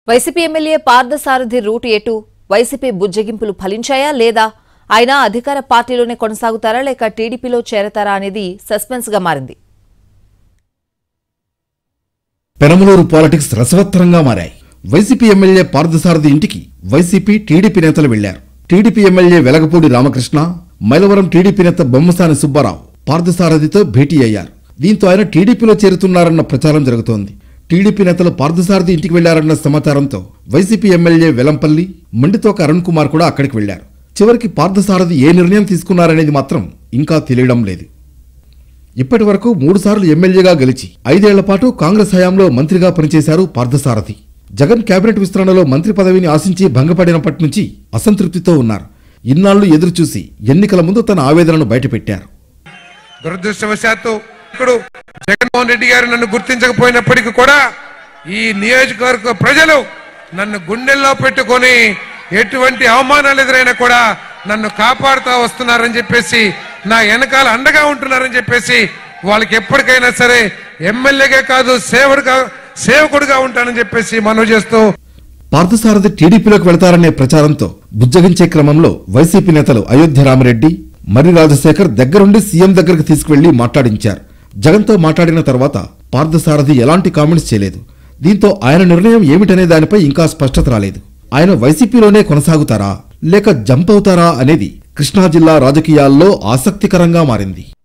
YCP MLA Parthasarathi route ఎటు వైసీపీ బుజ్జగింపులు ఫలించాయా లేదా ఆయన అధికార పార్టీలోనే కొనసాగుతారా లేక టీడీపీలో చేరతారా అనేది సస్పెన్స్ గా మారింది పెనమలూరు పాలిటిక్స్ రసవత్తరంగా మారాయి వైసీపీ ఎమ్మెల్యే పార్థసారథి ఇంటికి వైసీపీ టీడీపీ నేతలు వెళ్లారు టీడీపీ ఎమ్మెల్యే వెలగపూడి రామకృష్ణ మైలవరం టీడీపీ నేత బొమ్మసాని సుబ్బారావు పార్థసారథితో భేటీ అయ్యారు దీంతో ఆయన టీడీపీలో చేరుతున్నారన్న ప్రచారం జరుగుతోంది టీడీపీ నేతలు పార్థసారథి ఇంటికి వెళ్లారన్న సమాచారంతో వైసీపీ ఎమ్మెల్యే వెలంపల్లి మండితోక అరుణ్ కుమార్ కూడా అక్కడికి వెళ్లారు చివరికి పార్థసారథి ఏ నిర్ణయం తీసుకున్నారనేది మాత్రం ఇంకా తెలియడం లేదు ఇప్పటి వరకు మూడుసార్లు ఎమ్మెల్యేగా గెలిచి ఐదేళ్ల పాటు కాంగ్రెస్ హయాంలో మంత్రిగా పనిచేశారు పార్థసారథి జగన్ కేబినెట్ విస్తరణలో మంత్రి పదవిని ఆశించి భంగపడినప్పటి నుంచి అసంతృప్తితో ఉన్నారు ఇన్నాళ్లు ఎదురుచూసి ఎన్నికల ముందు తన ఆవేదనను బయటపెట్టారు దురదృష్టవశాత్తు ఇప్పుడు జగన్మోహన్ రెడ్డి గారు నన్ను గుర్తించకపోయినప్పటికీ కూడా ఈ నియోజకవర్గ ప్రజలు నన్ను గుండెల్లో పెట్టుకొని ఎటువంటి అవమానాలు ఎదురైనా కూడా నన్ను కాపాడుతూ వస్తున్నారని చెప్పేసి నా వెనకాల అండగా ఉంటున్నారని చెప్పేసి వాళ్ళకి ఎప్పటికైనా సరే ఎమ్మెల్యేగా కాదు సేవడుగా సేవకుడుగా ఉంటానని చెప్పేసి మనవి చేస్తూ పార్థసారథి టీడీపీలోకి వెళతారనే ప్రచారంతో బుజ్జగించే క్రమంలో వైసీపీ నేతలు అయోధ్య రామిరెడ్డి మర్రి రాజశేఖర్ దగ్గరుండి సీఎం దగ్గరకు తీసుకువెళ్లి మాట్లాడించారు జగన్తో మాట్లాడిన తర్వాత పార్థసారథి ఎలాంటి కామెంట్స్ చేయలేదు దీంతో ఆయన నిర్ణయం ఏమిటనే దానిపై ఇంకా స్పష్టత రాలేదు ఆయన వైసీపీలోనే కొనసాగుతారా లేక జంప్ అవుతారా అనేది కృష్ణా జిల్లా రాజకీయాల్లో ఆసక్తికరంగా మారింది